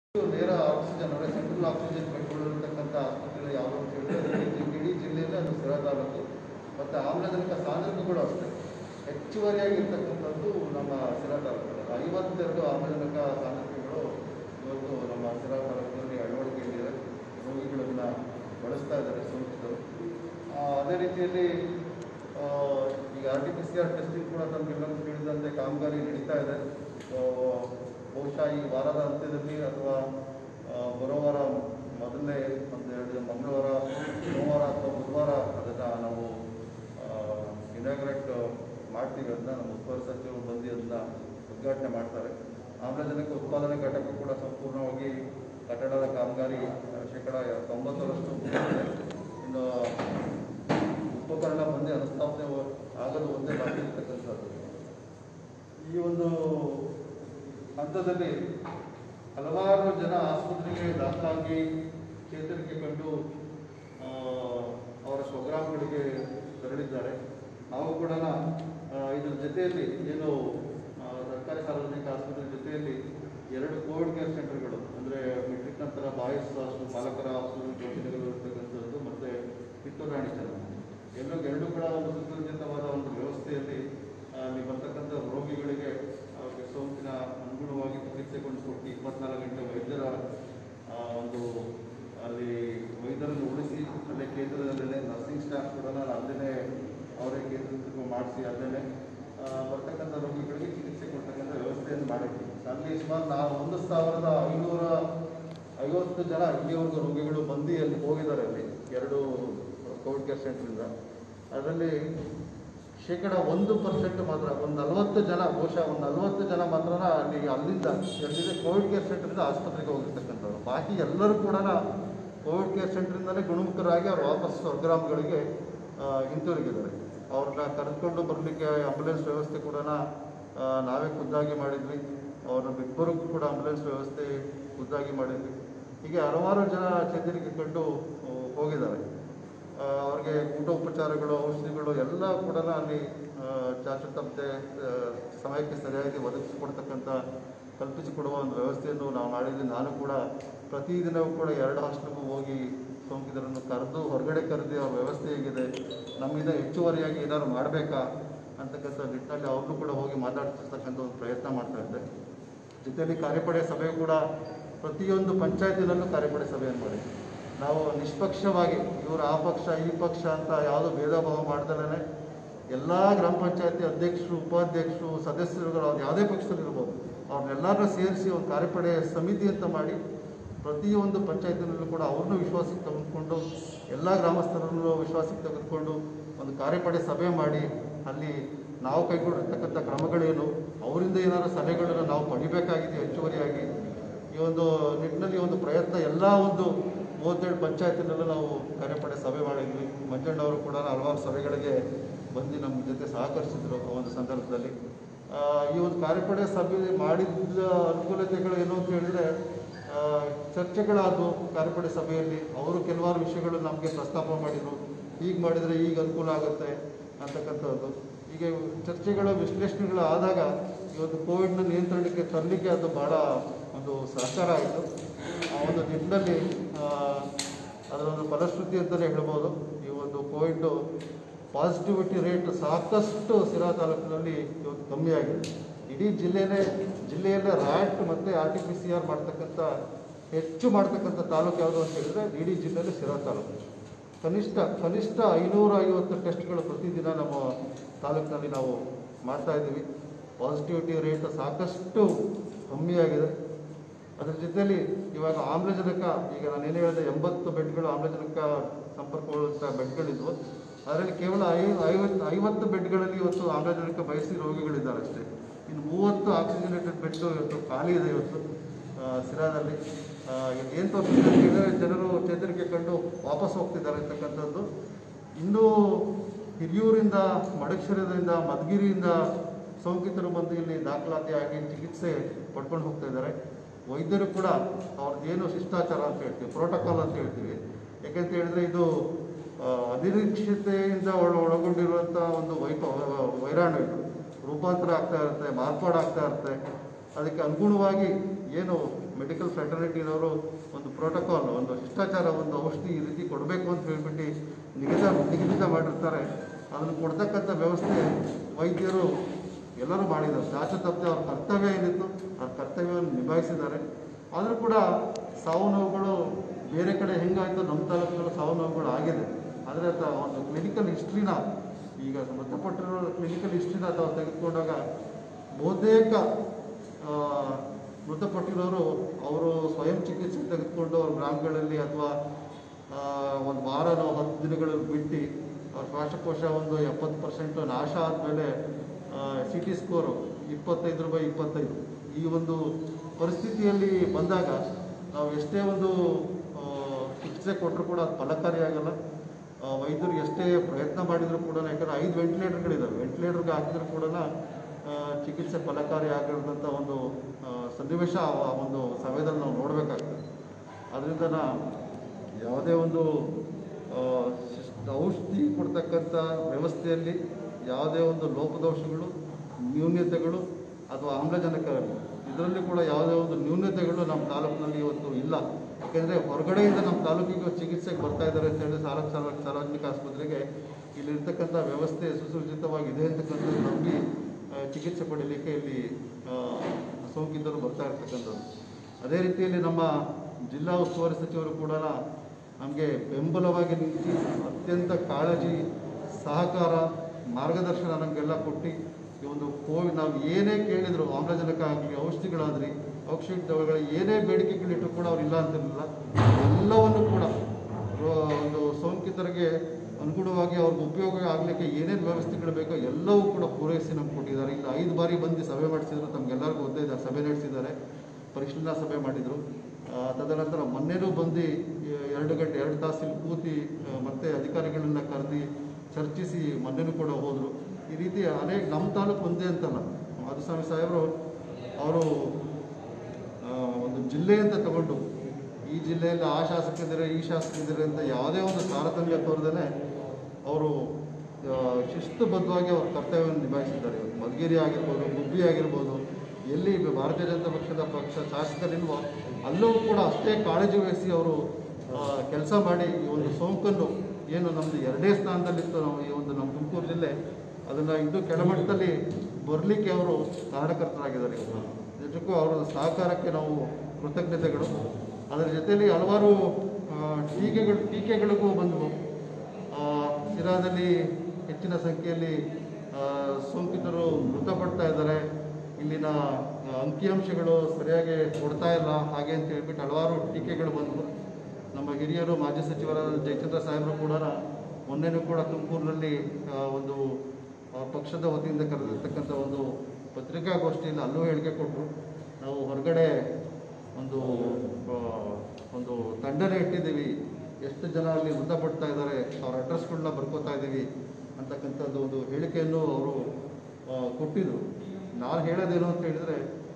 ಇದು ನೇರ ಆಕ್ಸಿಜನ್ ಅಂದರೆ ಸೆಂಟ್ರಲ್ ಆಕ್ಸಿಜನ್ ಬೆಡ್ಗಳಿರ್ತಕ್ಕಂಥ ಆಸ್ಪತ್ರೆಗಳು ಯಾವುದು ಅಂತ ಹೇಳಿದ್ರೆ ಇಡೀ ಜಿ- ಇಡೀ ಜಿಲ್ಲೆಯಲ್ಲಿ ಅದು ಸಿರಾ ತಾಲೂಕು ಮತ್ತು ಆಮ್ಲಜನಕ ಸಾಂದ್ರತೆಗಳು ಅಷ್ಟೇ ಹೆಚ್ಚುವರಿಯಾಗಿ ಇರ್ತಕ್ಕಂಥದ್ದು ನಮ್ಮ ಸಿರಾ ತಾಲೂಕು ಐವತ್ತೆರಡು ಆಮ್ಲಜನಕ ಸಾಂದ್ರತೆಗಳು ಇವತ್ತು ನಮ್ಮ ಸಿರಾ ತಾಲೂಕಿನಲ್ಲಿ ಅಳವಡಿಕೆಯಲ್ಲಿದೆ ರೋಗಿಗಳನ್ನು ಬಳಸ್ತಾ ಇದ್ದಾರೆ ಸೋಂಕಿತರು ಆ, ಅದೇ ರೀತಿಯಲ್ಲಿ ಆ, ಈಗ R T P C R testing ಕೂಡ ತಮಗೆಲ್ಲರೂ ತಿಳಿದಂತೆ ಕಾಮಗಾರಿ ನಡೀತಾ ಇದೆ ಸೊ, ಬಹುಶಃ ಈ ವಾರದ ಅಂತ್ಯದಲ್ಲಿ ಅಥವಾ ಆ, ಬರೋ ವಾರ ಮೊದಲನೇ ಒಂದು ಎರಡು ದಿನ ಮಂಗಳವಾರ ಸೋಮವಾರ ಅಥವಾ ಬುಧವಾರ ಅದನ್ನು ನಾವು ಇನಾಗ್ರೇಟ್ ಮಾಡ್ತೀವಿ ಅದನ್ನ ನಮ್ಮ ಉಸ್ತುವಾರಿ ಸಚಿವರು ಬಂದು ಅದನ್ನ ಉದ್ಘಾಟನೆ ಮಾಡ್ತಾರೆ ಆಮ್ಲಜನಕ ಉತ್ಪಾದನೆ ಘಟಕ ಕೂಡ ಸಂಪೂರ್ಣವಾಗಿ ಕಟ್ಟಡದ ಕಾಮಗಾರಿ ಆ, ಶೇಕಡ ತೊಂಬತ್ತರಷ್ಟು ಮುಗಿದಿದೆ. ಇನ್ನು ಉಪಕರಣ ಬಂದು ಅನುಸ್ಥಾಪನೆ ಆಗಲು ಒಂದೇ ಬಾಕಿ ಇರ್ತಕ್ಕಂಥದ್ದು ಈ ಒಂದು ಹಂತದಲ್ಲಿ ಹಲವಾರು ಜನ ಆಸ್ಪತ್ರೆಗೆ ದಾಖಲಾಗಿ ಚೇತರಿಕೆ ಕಂಡು ಆ, ಅವರ ಸ್ವಗ್ರಾಮಗಳಿಗೆ ತೆರಳಿದ್ದಾರೆ ನಾವು ಕೂಡ ಆ, ಇದ್ರ ಜೊತೆಯಲ್ಲಿ ಏನು ಆ, ಸರ್ಕಾರಿ ಸಾರ್ವಜನಿಕ ಆಸ್ಪತ್ರೆ ಜೊತೆಯಲ್ಲಿ ಎರಡು ಕೋವಿಡ್ ಕೇರ್ ಸೆಂಟರ್ಗಳು ಅಂದರೆ ಮೆಟ್ರಿಕ್ ನಂತರ ಬಾಯ್ಸ್ ಹಾಸ್ಟೆಲ್ ಬಾಲಕರ ಹಾಸ್ಟೆಲ್ ಯೋಜನೆಗಳು ಇರ್ತಕ್ಕಂಥದ್ದು ಮತ್ತು ಕಿತ್ತೂರು ರಾಣಿ ಚೆನ್ನಮ್ಮ ಎಲ್ಲೂ ಎರಡೂ ಕೂಡ ಒಂದು ಸುಸಜ್ಜಿತವಾದ ಒಂದು ವ್ಯವಸ್ಥೆಯಲ್ಲಿ ಆ, ಅಲ್ಲಿ ಬರ್ತಕ್ಕಂಥ ರೋಗಿಗಳಿಗೆ ಅವ್ರಿಗೆ ಸೋಂಕಿನ ಅನುಗುಣವಾಗಿ ಚಿಕಿತ್ಸೆ ಕೊಡಿಸ್ಕೊಟ್ಟು ಇಪ್ಪತ್ನಾಲ್ಕು ಗಂಟೆ ವೈದ್ಯರ ಆ, ಒಂದು ಅಲ್ಲಿ ವೈದ್ಯರನ್ನು ಉಳಿಸಿ ಅಲ್ಲೇ ಕೇಂದ್ರದಲ್ಲೇ ನರ್ಸಿಂಗ್ ಸ್ಟಾಫ್ ಕೂಡ ಅಲ್ಲೇ ಅವರೇ ಕೇಂದ್ರ ಮಾಡಿಸಿ ಅಲ್ಲೇ ಬರ್ತಕ್ಕಂಥ ರೋಗಿಗಳಿಗೆ ಚಿಕಿತ್ಸೆ ಕೊಡ್ತಕ್ಕಂಥ ವ್ಯವಸ್ಥೆಯನ್ನು ಮಾಡಿದ್ವಿ ಅಲ್ಲಿ ಸುಮಾರು ನಾವು ಒಂದು ಸಾವಿರದ ಐನೂರ ಐವತ್ತು ಜನ ಇಲ್ಲಿವರೆಗೂ ರೋಗಿಗಳು ಬಂದು ಅಲ್ಲಿ ಹೋಗಿದ್ದಾರೆ ಅಲ್ಲಿ ಎರಡು ಕೋವಿಡ್ ಕೇರ್ ಸೆಂಟ್ರಿಂದ ಅದರಲ್ಲಿ ಶೇಕಡ ಒಂದು ಪರ್ಸೆಂಟ್ ಮಾತ್ರ ಒಂದು ನಲವತ್ತು ಜನ ಬಹುಶಃ ಒಂದು ನಲವತ್ತು ಜನ ಮಾತ್ರ ಅಲ್ಲಿ ಅಲ್ಲಿಂದ ಎಲ್ಲಿದೆ ಕೋವಿಡ್ ಕೇರ್ ಸೆಂಟ್ರಿಂದ ಆಸ್ಪತ್ರೆಗೆ ಹೋಗಿರ್ತಕ್ಕಂಥವ್ರು ಬಾಕಿ ಎಲ್ಲರೂ ಕೂಡ ಕೋವಿಡ್ ಕೇರ್ ಸೆಂಟ್ರಿಂದಲೇ ಗುಣಮುಖರಾಗಿ ಅವ್ರು ವಾಪಸ್ ಸ್ವಗ್ರಾಮಗಳಿಗೆ ಆ, ಹಿಂತಿರುಗಿದ್ದಾರೆ ಅವ್ರನ್ನ ಕರೆದುಕೊಂಡು ಬರಲಿಕ್ಕೆ ಆಂಬುಲೆನ್ಸ್ ವ್ಯವಸ್ಥೆ ಕೂಡ ನಾವೇ ಖುದ್ದಾಗಿ ಮಾಡಿದ್ವಿ ಅವ್ರನ್ನ ಬಿಟ್ಬರೋಕ್ಕೂ ಕೂಡ ಆಂಬುಲೆನ್ಸ್ ವ್ಯವಸ್ಥೆ ಖುದ್ದಾಗಿ ಮಾಡಿದ್ವಿ ಹೀಗೆ ಹಲವಾರು ಜನ ಚೇತರಿಕೆ ಕಂಡು ಆ, ಹೋಗಿದ್ದಾರೆ ಆ, ಅವ್ರಿಗೆ ಊಟ ಉಪಚಾರಗಳು ಔಷಧಿಗಳು ಎಲ್ಲ ಕೂಡ ಅಲ್ಲಿ ಆ, ಚಾಚು ತಪ್ಪದೆ ಆ, ಸಮಯಕ್ಕೆ ಸರಿಯಾಗಿ ಒದಗಿಸಿಕೊಡ್ತಕ್ಕಂಥ ಕಲ್ಪಿಸಿಕೊಡುವ ಒಂದು ವ್ಯವಸ್ಥೆಯನ್ನು ನಾವು ಮಾಡಿದ್ವಿ ನಾನು ಕೂಡ ಪ್ರತಿದಿನವೂ ಕೂಡ ಎರಡು ಹಾಸ್ಟೆಲ್ಗೂ ಹೋಗಿ ಸೋಂಕಿತರನ್ನು ಕರೆದು ಹೊರಗಡೆ ಕರೆದು ಅವ್ರ ವ್ಯವಸ್ಥೆ ಹೇಗಿದೆ ನಮ್ಮಿಂದ ಹೆಚ್ಚುವರಿಯಾಗಿ ಏನಾದ್ರು ಮಾಡಬೇಕಾ ಅಂತಕ್ಕಂಥ ನಿಟ್ಟಿನಲ್ಲಿ ಅವ್ರನ್ನೂ ಕೂಡ ಹೋಗಿ ಮಾತಾಡ್ತಿರ್ತಕ್ಕಂಥ ಒಂದು ಪ್ರಯತ್ನ ಮಾಡ್ತಾ ಇದ್ದೆ ಜೊತೆಯಲ್ಲಿ ಕಾರ್ಯಪಡೆ ಸಭೆ ಕೂಡ ಪ್ರತಿಯೊಂದು ಪಂಚಾಯತಿನಲ್ಲೂ ಕಾರ್ಯಪಡೆ ಸಭೆಯನ್ನು ಮಾಡಿ ನಾವು ನಿಷ್ಪಕ್ಷವಾಗಿ ಇವರು ಆ ಪಕ್ಷ ಈ ಪಕ್ಷ ಅಂತ ಯಾವುದೋ ಭೇದ ಭಾವ ಮಾಡ್ದಲೇ ಎಲ್ಲ ಗ್ರಾಮ ಪಂಚಾಯತಿ ಅಧ್ಯಕ್ಷರು ಉಪಾಧ್ಯಕ್ಷರು ಸದಸ್ಯರುಗಳು ಅವ್ರು ಯಾವುದೇ ಪಕ್ಷದಲ್ಲಿರ್ಬೋದು ಅವ್ರನ್ನೆಲ್ಲರನ್ನ ಸೇರಿಸಿ ಒಂದು ಕಾರ್ಯಪಡೆ ಸಮಿತಿ ಅಂತ ಮಾಡಿ ಪ್ರತಿಯೊಂದು ಪಂಚಾಯತಿನಲ್ಲೂ ಕೂಡ ಅವ್ರನ್ನೂ ವಿಶ್ವಾಸಕ್ಕೆ ತೆಗೆದುಕೊಂಡು ಎಲ್ಲ ಗ್ರಾಮಸ್ಥರನ್ನು ವಿಶ್ವಾಸಕ್ಕೆ ತೆಗೆದುಕೊಂಡು ಒಂದು ಕಾರ್ಯಪಡೆ ಸಭೆ ಮಾಡಿ ಅಲ್ಲಿ ನಾವು ಕೈಗೊಂಡಿರ್ತಕ್ಕಂಥ ಕ್ರಮಗಳೇನು ಅವರಿಂದ ಏನಾದರೂ ಸಲಹೆಗಳನ್ನು ನಾವು ಪಡಿಬೇಕಾಗಿದೆ ಹೆಚ್ಚುವರಿಯಾಗಿ ಈ ಒಂದು ನಿಟ್ಟಿನಲ್ಲಿ ಒಂದು ಪ್ರಯತ್ನ ಎಲ್ಲ ಒಂದು ಮೂವತ್ತೆರಡು ಪಂಚಾಯತಿನಲ್ಲೂ ನಾವು ಕಾರ್ಯಪಡೆ ಸಭೆ ಮಾಡಿದ್ವಿ ಮಂಜಣ್ಣವರು ಕೂಡ ಹಲವಾರು ಸಭೆಗಳಿಗೆ ಬಂದು ನಮ್ಮ ಜೊತೆ ಸಹಕರಿಸಿದ್ರು ಆ ಒಂದು ಸಂದರ್ಭದಲ್ಲಿ ಆ, ಈ ಒಂದು ಕಾರ್ಯಪಡೆ ಸಭೆ ಮಾಡಿದ ಅನುಕೂಲತೆಗಳು ಏನು ಅಂತ ಹೇಳಿದ್ರೆ ಆ, ಚರ್ಚೆಗಳಾದವು ಕಾರ್ಯಪಡೆ ಸಭೆಯಲ್ಲಿ ಅವರು ಕೆಲವಾರು ವಿಷಯಗಳು ನಮಗೆ ಪ್ರಸ್ತಾಪ ಮಾಡಿದರು ಹೀಗೆ ಮಾಡಿದರೆ ಈಗ ಅನುಕೂಲ ಆಗುತ್ತೆ ಅಂತಕ್ಕಂಥದ್ದು ಹೀಗೆ ಚರ್ಚೆಗಳು ವಿಶ್ಲೇಷಣೆಗಳು ಆದಾಗ ಈ ಒಂದು ಕೋವಿಡ್ನ ನಿಯಂತ್ರಣಕ್ಕೆ ತರಲಿಕ್ಕೆ ಅದು ಭಾಳ ಒಂದು ಸಹಕಾರ ಆಯಿತು ಆ ಒಂದು ನಿಟ್ಟಿನಲ್ಲಿ ಆ, ಅದರೊಂದು ಫಲಶ್ರುತಿ ಅಂತಲೇ ಹೇಳ್ಬೋದು ಈ ಒಂದು ಕೋವಿಡ್ ಪಾಸಿಟಿವಿಟಿ ರೇಟ್ ಸಾಕಷ್ಟು ಸಿರಾ ತಾಲೂಕಿನಲ್ಲಿ ಇವತ್ತು ಕಮ್ಮಿ ಆಗಿದೆ ಇಡೀ ಜಿಲ್ಲೆನೇ ಜಿಲ್ಲೆಯಲ್ಲೇ ರ್ಯಾಟ್ ಮತ್ತು R T P C R ಮಾಡ್ತಕ್ಕಂಥ ಹೆಚ್ಚು ಮಾಡ್ತಕ್ಕಂಥ ತಾಲೂಕು ಯಾವುದು ಅಂತ ಹೇಳಿದ್ರೆ ಇಡೀ ಜಿಲ್ಲೆಯಲ್ಲಿ ಸಿರಾ ತಾಲೂಕು ಕನಿಷ್ಠ ಕನಿಷ್ಠ ಐನೂರ ಐವತ್ತು ಟೆಸ್ಟ್ಗಳು ಪ್ರತಿದಿನ ನಮ್ಮ ತಾಲೂಕಿನಲ್ಲಿ ನಾವು ಮಾಡ್ತಾ ಇದ್ದೀವಿ ಪಾಸಿಟಿವಿಟಿ ರೇಟ್ ಸಾಕಷ್ಟು ಕಮ್ಮಿಯಾಗಿದೆ ಅದ್ರ ಜೊತೆಯಲ್ಲಿ ಇವಾಗ ಆಮ್ಲಜನಕ ಈಗ ನಾನು ಏನು ಹೇಳಿದೆ ಎಂಬತ್ತು ಬೆಡ್ಗಳು ಆಮ್ಲಜನಕ ಸಂಪರ್ಕಗೊಳ್ಳುವಂಥ ಬೆಡ್ಗಳಿದ್ವು ಅದರಲ್ಲಿ ಕೇವಲ ಐ ಐವತ್ತು ಐವತ್ತು ಬೆಡ್ಗಳಲ್ಲಿ ಇವತ್ತು ಆಮ್ಲಜನಕ ಬಯಸಿ ರೋಗಿಗಳಿದ್ದಾರೆ ಅಷ್ಟೇ ಇನ್ನು ಮೂವತ್ತು ಆಕ್ಸಿಜನೇಟೆಡ್ ಬೆಡ್ ಇವತ್ತು ಖಾಲಿ ಇದೆ ಇವತ್ತು ಆ, ಸಿರಾದಲ್ಲಿ ಏನು ತೋರಿಸಿದೆ ಅಂತ ಹೇಳಿದ್ರೆ ಜನರು ಚೇತರಿಕೆ ಕಂಡು ವಾಪಸ್ ಹೋಗ್ತಿದ್ದಾರೆ ಅಂತಕ್ಕಂಥದ್ದು ಇನ್ನೂ ಹಿರಿಯೂರಿಂದ ಮಡಕ್ಷರದಿಂದ ಮಧುಗಿರಿಯಿಂದ ಸೋಂಕಿತರು ಬಂದು ಇಲ್ಲಿ ದಾಖಲಾತಿ ಆಗಿ ಚಿಕಿತ್ಸೆ ಪಡ್ಕೊಂಡು ಹೋಗ್ತಾ ಇದ್ದಾರೆ ವೈದ್ಯರು ಕೂಡ ಅವ್ರದ್ದು ಏನು ಶಿಷ್ಟಾಚಾರ ಅಂತ ಹೇಳ್ತೀವಿ ಪ್ರೋಟೋಕಾಲ್ ಅಂತ ಹೇಳ್ತೀವಿ ಯಾಕೆಂತ ಹೇಳಿದ್ರೆ ಇದು ಆ, ಅನಿರೀಕ್ಷತೆಯಿಂದ ಒಳ ಒಳಗೊಂಡಿರುವಂಥ ಒಂದು ವೈಪ ವೈರಾಣು ಇದು ರೂಪಾಂತರ ಆಗ್ತಾ ಇರುತ್ತೆ ಮಾರ್ಪಾಡಾಗ್ತಾ ಇರುತ್ತೆ ಅದಕ್ಕೆ ಅನುಗುಣವಾಗಿ ಏನು ಮೆಡಿಕಲ್ ಫ್ರೆಟರ್ನಿಟಿನವರು ಒಂದು ಪ್ರೋಟೋಕಾಲ್ ಒಂದು ಶಿಷ್ಟಾಚಾರ ಒಂದು ಔಷಧಿ ಈ ರೀತಿ ಕೊಡಬೇಕು ಅಂತ ಹೇಳ್ಬಿಟ್ಟು ನಿಗದಿತ ನಿಗದಿತ ಮಾಡಿರ್ತಾರೆ ಅದನ್ನು ಕೊಡ್ತಕ್ಕಂಥ ವ್ಯವಸ್ಥೆ ವೈದ್ಯರು ಎಲ್ಲರೂ ಮಾಡಿದ್ದಾರೆ ಚಾಚು ತಪ್ಪದೆ ಅವ್ರ ಕರ್ತವ್ಯ ಏನಿತ್ತು ಆ ಕರ್ತವ್ಯವನ್ನು ನಿಭಾಯಿಸಿದ್ದಾರೆ ಆದರೂ ಕೂಡ ಸಾವು ನೋವುಗಳು ಬೇರೆ ಕಡೆ ಹೆಂಗಾಯಿತು ನಮ್ಮ ತಾಲೂಕಿನಲ್ಲೂ ಸಾವು ನೋವುಗಳು ಆಗಿದೆ ಆದರೆ ಅದ ಒಂದು ಕ್ಲಿನಿಕಲ್ ಹಿಸ್ಟ್ರಿನ ಈಗ ಮೃತಪಟ್ಟಿರೋ ಕ್ಲಿನಿಕಲ್ ಹಿಸ್ಟ್ರಿನ ತಾವು ತೆಗೆದುಕೊಂಡಾಗ ಬಹುತೇಕ ಆ, ಮೃತಪಟ್ಟಿರೋರು ಅವರು ಸ್ವಯಂ ಚಿಕಿತ್ಸೆ ತೆಗೆದುಕೊಂಡು ಅವ್ರ ಗ್ರಾಮಗಳಲ್ಲಿ ಅಥವಾ ಒಂದು ವಾರನೋ ಹತ್ತು ದಿನಗಳು ಬಿಟ್ಟು ಅವ್ರ ಶ್ವಾಸಕೋಶ ಒಂದು ಎಪ್ಪತ್ತು ಪರ್ಸೆಂಟು ನಾಶ ಆದಮೇಲೆ ಸಿ ಟಿ ಸ್ಕೋರು ಇಪ್ಪತ್ತೈದು ರೂಪಾಯಿ ಇಪ್ಪತ್ತೈದು ಈ ಒಂದು ಪರಿಸ್ಥಿತಿಯಲ್ಲಿ ಬಂದಾಗ ನಾವು ಎಷ್ಟೇ ಒಂದು ಆ, ಚಿಕಿತ್ಸೆ ಕೊಟ್ಟರು ಕೂಡ ಅದು ಫಲಕಾರಿಯಾಗಲ್ಲ ಆ, ವೈದ್ಯರು ಎಷ್ಟೇ ಪ್ರಯತ್ನ ಮಾಡಿದರೂ ಕೂಡ ಯಾಕಂದರೆ ಐದು ವೆಂಟಿಲೇಟರ್ಗಳಿದ್ದಾವೆ ವೆಂಟಿಲೇಟರ್ಗೆ ಹಾಕಿದ್ರು ಕೂಡ ಆ, ಚಿಕಿತ್ಸೆ ಫಲಕಾರಿ ಆಗಿರೋದಂಥ ಒಂದು ಆ, ಸನ್ನಿವೇಶ ಆ ಒಂದು ಸಮಯದಲ್ಲಿ ನಾವು ನೋಡಬೇಕಾಗ್ತದೆ ಅದರಿಂದ ನಾ ಯಾವುದೇ ಒಂದು ಆ, ಶಿಸ್- ಔಷಧಿ ಕೊಡ್ತಕ್ಕಂಥ ವ್ಯವಸ್ಥೆಯಲ್ಲಿ ಯಾವುದೇ ಒಂದು ಲೋಪದೋಷಗಳು ನ್ಯೂನ್ಯತೆಗಳು ಅಥವಾ ಆಮ್ಲಜನಕ ಇದರಲ್ಲಿ ಕೂಡ ಯಾವುದೇ ಒಂದು ನ್ಯೂನ್ಯತೆಗಳು ನಮ್ಮ ತಾಲೂಕಿನಲ್ಲಿ ಇವತ್ತು ಇಲ್ಲ ಯಾಕೆಂದರೆ ಹೊರಗಡೆಯಿಂದ ನಮ್ಮ ತಾಲೂಕಿಗೆ ಚಿಕಿತ್ಸೆಗೆ ಬರ್ತಾ ಇದ್ದಾರೆ ಅಂತ ಹೇಳಿ ಸಾರ್ವ ಸಾರ್ವ ಸಾರ್ವಜನಿಕ ಆಸ್ಪತ್ರೆಗೆ ಇಲ್ಲಿರ್ತಕ್ಕಂಥ ವ್ಯವಸ್ಥೆ ಸುಸಜ್ಜಿತವಾಗಿದೆ ಅಂತಕ್ಕಂಥದ್ದು ನಂಬಿ ಆ, ಚಿಕಿತ್ಸೆ ಪಡೀಲಿಕ್ಕೆ ಇಲ್ಲಿ ಆ, ಸೋಂಕಿತರು ಬರ್ತಾ ಇರ್ತಕ್ಕಂಥದ್ದು ಅದೇ ರೀತಿಯಲ್ಲಿ ನಮ್ಮ ಜಿಲ್ಲಾ ಉಸ್ತುವಾರಿ ಸಚಿವರು ಕೂಡ ನಮಗೆ ಬೆಂಬಲವಾಗಿ ನಿಂತು ಅತ್ಯಂತ ಕಾಳಜಿ ಸಹಕಾರ ಮಾರ್ಗದರ್ಶನ ನಮಗೆಲ್ಲ ಕೊಟ್ಟು ಈ ಒಂದು ಕೋವಿಡ್ ನಾವು ಏನೇ ಕೇಳಿದ್ರು ಆಮ್ಲಜನಕ ಆಗಲಿ ಔಷಧಿಗಳಾದ್ರಿ ಔಷಧಿಗಳ ಏನೇ ಬೇಡಿಕೆಗಳಿಟ್ಟರು ಕೂಡ ಅವ್ರು ಇಲ್ಲ ಅಂತಿರಲಿಲ್ಲ ಎಲ್ಲವನ್ನು ಕೂಡ ರೋ- ಒಂದು ಸೋಂಕಿತರಿಗೆ ಅನುಗುಣವಾಗಿ ಅವ್ರಿಗೆ ಉಪಯೋಗ ಆಗಲಿಕ್ಕೆ ಏನೇನು ವ್ಯವಸ್ಥೆಗಳು ಬೇಕೋ ಎಲ್ಲವೂ ಕೂಡ ಪೂರೈಸಿ ನಮ್ಗೆ ಕೊಟ್ಟಿದ್ದಾರೆ ಇಲ್ಲಿ ಐದು ಬಾರಿ ಬಂದು ಸಭೆ ಮಾಡಿಸಿದ್ರು ತಮಗೆಲ್ಲರಿಗೂ ಗೊತ್ತೇ ಇದೆ ಸಭೆ ನಡೆಸಿದ್ದಾರೆ ಪರಿಶೀಲನಾ ಸಭೆ ಮಾಡಿದರು ಆ, ತದನಂತರ ಮೊನ್ನೆನೂ ಬಂದು ಈ ಎರಡು ಗಂಟೆ ಎರಡು ತಾಸು ಇಲ್ಲಿ ಕೂತಿ ಆ, ಮತ್ತೆ ಅಧಿಕಾರಿಗಳನ್ನ ಕರೆದು ಚರ್ಚಿಸಿ ಮೊನ್ನೆನೂ ಕೂಡ ಹೋದರು ಈ ರೀತಿ ಅನೇಕ ನಮ್ಮ ತಾಲೂಕು ಒಂದೇ ಅಂತಲ್ಲ ಮಾಧುಸ್ವಾಮಿ ಸಾಹೇಬರು ಅವರು ಆ, ಒಂದು ಜಿಲ್ಲೆ ಅಂತ ತಗೊಂಡು ಈ ಜಿಲ್ಲೆಯಲ್ಲಿ ಆ ಶಾಸಕರಿದ್ದಾರೆ ಈ ಶಾಸಕರಿದ್ದಾರೆ ಅಂತ ಯಾವುದೇ ಒಂದು ತಾರತಮ್ಯ ತೋರದೇ ಅವರು ಆ, ಶಿಸ್ತುಬದ್ಧವಾಗಿ ಅವ್ರ ಕರ್ತವ್ಯವನ್ನು ನಿಭಾಯಿಸಿದ್ದಾರೆ ಇವತ್ತು ಮಧುಗಿರಿ ಆಗಿರ್ಬೋದು ಗುಬ್ಬಿ ಆಗಿರ್ಬೋದು ಎಲ್ಲಿ ಭಾರತೀಯ ಜನತಾ ಪಕ್ಷದ ಪಕ್ಷ ಶಾಸಕರಿಲ್ವೋ ಅಲ್ಲೂ ಕೂಡ ಅಷ್ಟೇ ಕಾಳಜಿ ವಹಿಸಿ ಅವರು ಕೆಲಸ ಮಾಡಿ ಈ ಒಂದು ಸೋಂಕನ್ನು ಏನು ನಮ್ಮದು ಎರಡೇ ಸ್ಥಾನದಲ್ಲಿತ್ತು ನಾವು ಈ ಒಂದು ನಮ್ಮ ತುಮಕೂರು ಜಿಲ್ಲೆ ಅದನ್ನು ಇನ್ನೂ ಕೆಳಮಟ್ಟದಲ್ಲಿ ಬರಲಿಕ್ಕೆ ಅವರು ಕಾರಣಕರ್ತರಾಗಿದ್ದಾರೆ ಇವತ್ತು ನಿಜಕ್ಕೂ ಅವರ ಸಹಕಾರಕ್ಕೆ ನಾವು ಕೃತಜ್ಞತೆಗಳು ಅದರ ಜೊತೆಯಲ್ಲಿ ಹಲವಾರು ಆ, ಟೀಕೆಗಳು ಟೀಕೆಗಳಿಗೂ ಬಂದವು ಆ, ಸಿರಾದಲ್ಲಿ ಹೆಚ್ಚಿನ ಸಂಖ್ಯೆಯಲ್ಲಿ ಆ, ಸೋಂಕಿತರು ಮೃತಪಡ್ತಾ ಇದ್ದಾರೆ ಇಲ್ಲಿನ ಆ, ಅಂಕಿಅಂಶಗಳು ಸರಿಯಾಗಿ ಕೊಡ್ತಾ ಇಲ್ಲ ಹಾಗೆ ಅಂತ ಹೇಳ್ಬಿಟ್ಟು ಹಲವಾರು ಟೀಕೆಗಳು ಬಂದವು ನಮ್ಮ ಹಿರಿಯರು ಮಾಜಿ ಸಚಿವರಾದ ಜಯಚಂದ್ರ ಸಾಹೇಬರು ಕೂಡ ಮೊನ್ನೆನೂ ಕೂಡ ತುಮಕೂರಿನಲ್ಲಿ ಆ, ಒಂದು ಆ, ಪಕ್ಷದ ವತಿಯಿಂದ ಕರೆದಿರ್ತಕ್ಕಂಥ ಒಂದು ಪತ್ರಿಕಾಗೋಷ್ಠಿಯಲ್ಲಿ ಅಲ್ಲೂ ಹೇಳಿಕೆ ಕೊಟ್ಟರು ನಾವು ಹೊರಗಡೆ ಒಂದು ಆ, ಒಂದು ತಂಡನೇ ಇಟ್ಟಿದ್ದೀವಿ ಎಷ್ಟು ಜನ ಅಲ್ಲಿ ಮೃತಪಡ್ತಾ ಇದ್ದಾರೆ ಅವ್ರ ಅಡ್ರೆಸ್ಗಳನ್ನ ಬರ್ಕೋತಾ ಇದ್ದೀವಿ ಅಂತಕ್ಕಂಥದ್ದು ಒಂದು ಹೇಳಿಕೆಯನ್ನು ಅವರು ಕೊಟ್ಟಿದ್ರು ನಾನು ಹೇಳೋದೇನು ಅಂತ ಹೇಳಿದರೆ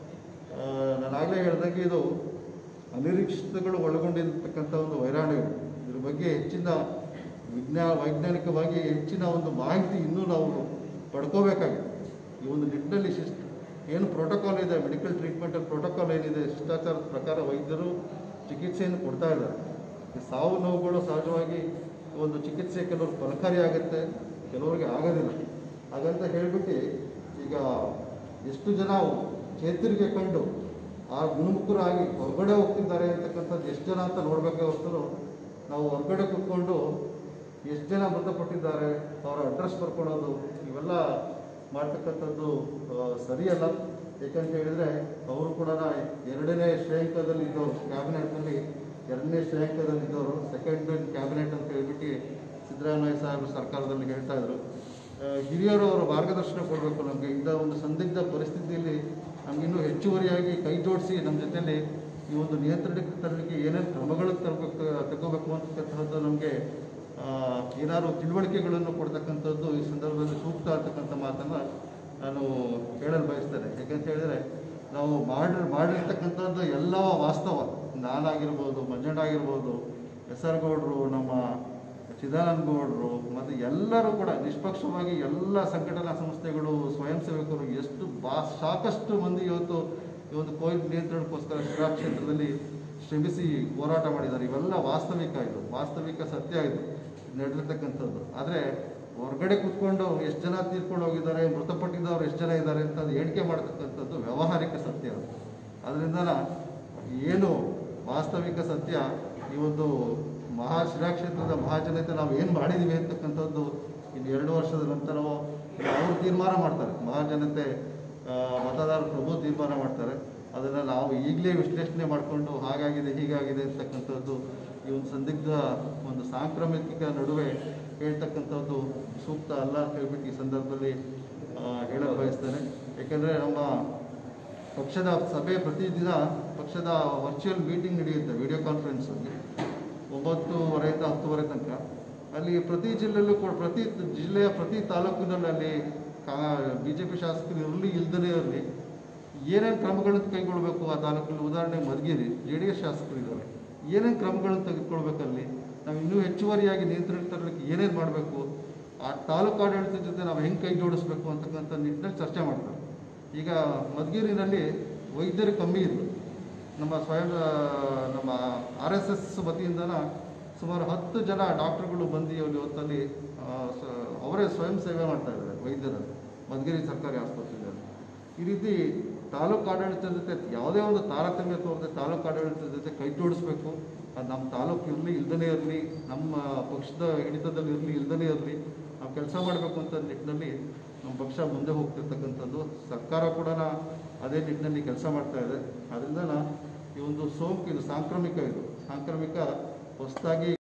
ನಾನು ಆಗಲೇ ಹೇಳ್ದಂಗೆ ಇದು ಅನಿರೀಕ್ಷಿತಗಳು ಒಳಗೊಂಡಿರ್ತಕ್ಕಂಥ ಒಂದು ವೈರಾಣು ಇದು. ಇದ್ರ ಬಗ್ಗೆ ಹೆಚ್ಚಿನ ವಿಜ್ಞಾ ವೈಜ್ಞಾನಿಕವಾಗಿ ಹೆಚ್ಚಿನ ಒಂದು ಮಾಹಿತಿ ಇನ್ನೂ ನಾವು ಪಡ್ಕೋಬೇಕಾಗಿದೆ ಈ ಒಂದು ನಿಟ್ಟಿನಲ್ಲಿ ಶಿಷ್ಟ ಏನು ಪ್ರೋಟೋಕಾಲ್ ಇದೆ ಮೆಡಿಕಲ್ ಟ್ರೀಟ್ಮೆಂಟಲ್ಲಿ ಪ್ರೋಟೋಕಾಲ್ ಏನಿದೆ ಶಿಷ್ಟಾಚಾರದ ಪ್ರಕಾರ ವೈದ್ಯರು ಚಿಕಿತ್ಸೆಯನ್ನು ಕೊಡ್ತಾ ಇದ್ದಾರೆ ಈ ಸಾವು ನೋವುಗಳು ಸಹಜವಾಗಿ ಒಂದು ಚಿಕಿತ್ಸೆ ಕೆಲವ್ರಿಗೆ ಫಲಕಾರಿ ಆಗುತ್ತೆ ಕೆಲವರಿಗೆ ಆಗೋದಿಲ್ಲ ಹಾಗಂತ ಹೇಳಿಬಿಟ್ಟು ಈಗ ಎಷ್ಟು ಜನ ಚೇತರಿಕೆ ಕಂಡು ಆ ಗುಣಮುಖರಾಗಿ ಹೊರಗಡೆ ಹೋಗ್ತಿದ್ದಾರೆ ಅಂತಕ್ಕಂಥದ್ದು ಎಷ್ಟು ಜನ ಅಂತ ನೋಡಬೇಕೇ ಹೊರತು ನಾವು ಹೊರಗಡೆ ಕೂತ್ಕೊಂಡು ಎಷ್ಟು ಜನ ಮೃತಪಟ್ಟಿದ್ದಾರೆ ಅವರ ಅಡ್ರೆಸ್ ಬರ್ಕೊಳೋದು ಇವೆಲ್ಲ ಮಾಡ್ತಕ್ಕಂಥದ್ದು ಆ, ಸರಿಯಲ್ಲ ಏಕೆಂತ ಹೇಳಿದರೆ ಅವರು ಕೂಡ ಎರಡನೇ ಶ್ರೇಯಾಂಕದಲ್ಲಿ ಇದ್ದವರು ಕ್ಯಾಬಿನೆಟ್ನಲ್ಲಿ ಎರಡನೇ ಶ್ರೇಯಾಂಕದಲ್ಲಿ ಇದ್ದವರು ಸೆಕೆಂಡ್ ಕ್ಯಾಬಿನೆಟ್ ಅಂತ ಹೇಳ್ಬಿಟ್ಟು ಸಿದ್ದರಾಮಯ್ಯ ಸಾಹೇಬರು ಸರ್ಕಾರದಲ್ಲಿ ಹೇಳ್ತಾ ಇದ್ರು ಆ, ಹಿರಿಯರು ಅವರ ಮಾರ್ಗದರ್ಶನ ಕೊಡಬೇಕು ನಮಗೆ ಇಂಥ ಒಂದು ಸಂದಿಗ್ಧ ಪರಿಸ್ಥಿತಿಯಲ್ಲಿ ನಮಗಿನ್ನೂ ಹೆಚ್ಚುವರಿಯಾಗಿ ಕೈ ಜೋಡಿಸಿ ನಮ್ಮ ಜೊತೆಯಲ್ಲಿ ಈ ಒಂದು ನಿಯಂತ್ರಣಕ್ಕೆ ತರಲಿಕ್ಕೆ ಏನೇನು ಕ್ರಮಗಳು ತರಬೇಕು ತಗೋಬೇಕು ಅಂತಕ್ಕಂಥದ್ದು ನಮಗೆ ಏನಾದ್ರು ತಿಳುವಳಿಕೆಗಳನ್ನು ಕೊಡ್ತಕ್ಕಂಥದ್ದು ಈ ಸಂದರ್ಭದಲ್ಲಿ ಸೂಕ್ತ ಅಂತಕ್ಕಂಥ ಮಾತನ್ನು ನಾನು ಹೇಳಲು ಬಯಸ್ತೇನೆ ಯಾಕಂತ ಹೇಳಿದರೆ ನಾವು ಮಾಡಿ ಮಾಡಿರ್ತಕ್ಕಂಥದ್ದು ಎಲ್ಲ ವಾಸ್ತವ ನಾನಾಗಿರ್ಬೋದು ಮಂಜಣ್ಣ ಆಗಿರ್ಬೋದು ಎಸ್ ಆರ್ ಗೌಡ್ರು ನಮ್ಮ ಚಿದಾನಂದ ಗೌಡರು ಮತ್ತು ಎಲ್ಲರೂ ಕೂಡ ನಿಷ್ಪಕ್ಷವಾಗಿ ಎಲ್ಲ ಸಂಘಟನಾ ಸಂಸ್ಥೆಗಳು ಸ್ವಯಂ ಸೇವಕರು ಎಷ್ಟು ಬಾ ಸಾಕಷ್ಟು ಮಂದಿ ಇವತ್ತು ಈ ಒಂದು ಕೋವಿಡ್ ನಿಯಂತ್ರಣಕ್ಕೋಸ್ಕರ ಶಿರಾ ಕ್ಷೇತ್ರದಲ್ಲಿ ಶ್ರಮಿಸಿ ಹೋರಾಟ ಮಾಡಿದ್ದಾರೆ ಇವೆಲ್ಲ ವಾಸ್ತವಿಕ ಇದು ವಾಸ್ತವಿಕ ಸತ್ಯ ಇದು ನಡೆದಿರ್ತಕ್ಕಂಥದ್ದು ಆದರೆ ಹೊರಗಡೆ ಕೂತ್ಕೊಂಡು ಎಷ್ಟು ಜನ ತೀರ್ಕೊಂಡು ಹೋಗಿದ್ದಾರೆ ಮೃತಪಟ್ಟಿದ್ದವ್ರು ಎಷ್ಟು ಜನ ಇದ್ದಾರೆ ಅಂತ ಅದು ಹೇಳಿಕೆ ಮಾಡ್ತಕ್ಕಂಥದ್ದು ವ್ಯಾವಹಾರಿಕ ಸತ್ಯ ಅದು ಅದರಿಂದ ಏನು ವಾಸ್ತವಿಕ ಸತ್ಯ ಈ ಒಂದು ಮಹಾ ಶಿರಾ ಕ್ಷೇತ್ರದ ಮಹಾಜನತೆ ನಾವು ಏನು ಮಾಡಿದ್ದೀವಿ ಅಂತಕ್ಕಂಥದ್ದು ಇನ್ನು ಎರಡು ವರ್ಷದ ನಂತರವೋ ಇಲ್ಲ ಅವರು ತೀರ್ಮಾನ ಮಾಡ್ತಾರೆ ಮಹಾಜನತೆ ಆ, ಮತದಾರ ಪ್ರಭು ತೀರ್ಮಾನ ಮಾಡ್ತಾರೆ ಅದನ್ನು ನಾವು ಈಗಲೇ ವಿಶ್ಲೇಷಣೆ ಮಾಡಿಕೊಂಡು ಹಾಗಾಗಿದೆ ಹೀಗಾಗಿದೆ ಅಂತಕ್ಕಂಥದ್ದು ಈ ಒಂದು ಸಂದಿಗ್ಧ ಒಂದು ಸಾಂಕ್ರಾಮಿಕ ನಡುವೆ ಹೇಳ್ತಕ್ಕಂಥದ್ದು ಸೂಕ್ತ ಅಲ್ಲ ಅಂತ ಹೇಳ್ಬಿಟ್ಟು ಈ ಸಂದರ್ಭದಲ್ಲಿ ಆ, ಹೇಳಕ್ ಬಯಸ್ತೇನೆ ಯಾಕೆಂದರೆ ನಮ್ಮ ಪಕ್ಷದ ಸಭೆ ಪ್ರತಿದಿನ ಪಕ್ಷದ ವರ್ಚುವಲ್ ಮೀಟಿಂಗ್ ನಡೆಯುತ್ತೆ ವಿಡಿಯೋ ಕಾನ್ಫರೆನ್ಸಲ್ಲಿ ಒಂಬತ್ತುವರೆಯಿಂದ ಹತ್ತುವರೆ ತನಕ ಅಲ್ಲಿ ಪ್ರತಿ ಜಿಲ್ಲೆಯಲ್ಲೂ ಕೂಡ ಪ್ರತಿ ಜಿಲ್ಲೆಯ ಪ್ರತಿ ತಾಲೂಕಿನಲ್ಲಿ ಅಲ್ಲಿ ಕಾ ಬಿ ಜೆ ಪಿ ಶಾಸಕರು ಇರಲಿ ಇಲ್ದಲೇ ಇರಲಿ ಏನೇನು ಕ್ರಮಗಳನ್ನು ಕೈಗೊಳ್ಳಬೇಕು ಆ ತಾಲೂಕಲ್ಲಿ ಉದಾಹರಣೆಗೆ ಮಧುಗಿರಿ ಜೆ ಡಿ ಎಸ್ ಶಾಸಕರು ಇದ್ದಾರೆ ಏನೇನು ಕ್ರಮಗಳನ್ನು ತೆಗೆದುಕೊಳ್ಬೇಕಲ್ಲಿ ನಾವು ಇನ್ನೂ ಹೆಚ್ಚುವರಿಯಾಗಿ ನಿಯಂತ್ರಣ ತರಲಿಕ್ಕೆ ಏನೇನು ಮಾಡಬೇಕು ಆ ತಾಲೂಕು ಆಡಳಿತದ ಜೊತೆ ನಾವು ಹೆಂಗೆ ಕೈ ಜೋಡಿಸ್ಬೇಕು ಅಂತಕ್ಕಂಥ ನಿಟ್ಟಿನಲ್ಲಿ ಚರ್ಚೆ ಮಾಡ್ತಾರೆ ಈಗ ಮಧುಗಿರಿನಲ್ಲಿ ವೈದ್ಯರು ಕಮ್ಮಿ ಇದ್ರು ನಮ್ಮ ಸ್ವಯಂ ಆ, ನಮ್ಮ ಆರ್ ಎಸ್ ಎಸ್ ವತಿಯಿಂದನ ಸುಮಾರು ಹತ್ತು ಜನ ಡಾಕ್ಟರ್ಗಳು ಬಂದು ಅಲ್ಲಿ ಹೊತ್ತಲ್ಲಿ ಆ, ಸ- ಅವರೇ ಸ್ವಯಂ ಸೇವೆ ಮಾಡ್ತಾ ಇದ್ದಾರೆ ವೈದ್ಯರಲ್ಲಿ ಮಧುಗಿರಿ ಸರ್ಕಾರಿ ಆಸ್ಪತ್ರೆಯಲ್ಲಿ ಈ ರೀತಿ ತಾಲೂಕು ಆಡಳಿತದ ಜೊತೆ ಯಾವುದೇ ಒಂದು ತಾರತಮ್ಯ ತೋರದೆ ತಾಲೂಕು ಆಡಳಿತದ ಜೊತೆ ಕೈ ಜೋಡಿಸ್ಬೇಕು ಅದು ನಮ್ಮ ತಾಲೂಕು ಇರಲಿ ಇಲ್ದಲೇ ಇರಲಿ ನಮ್ಮ ಪಕ್ಷದ ಹಿಡಿತದಲ್ಲಿ ಇರಲಿ ಇಲ್ದಲೇ ಇರಲಿ ನಾವು ಕೆಲಸ ಮಾಡಬೇಕು ಅಂತ ನಿಟ್ಟಿನಲ್ಲಿ ನಮ್ಮ ಪಕ್ಷ ಮುಂದೆ ಹೋಗ್ತಿರ್ತಕ್ಕಂಥದ್ದು ಸರ್ಕಾರ ಕೂಡ ಅದೇ ನಿಟ್ಟಿನಲ್ಲಿ ಕೆಲಸ ಮಾಡ್ತಾ ಇದೆ ಅದರಿಂದ ಈ ಒಂದು ಸೋಂಕು ಇದು ಸಾಂಕ್ರಾಮಿಕ ಇದು ಸಾಂಕ್ರಾಮಿಕ ಹೊಸದಾಗಿ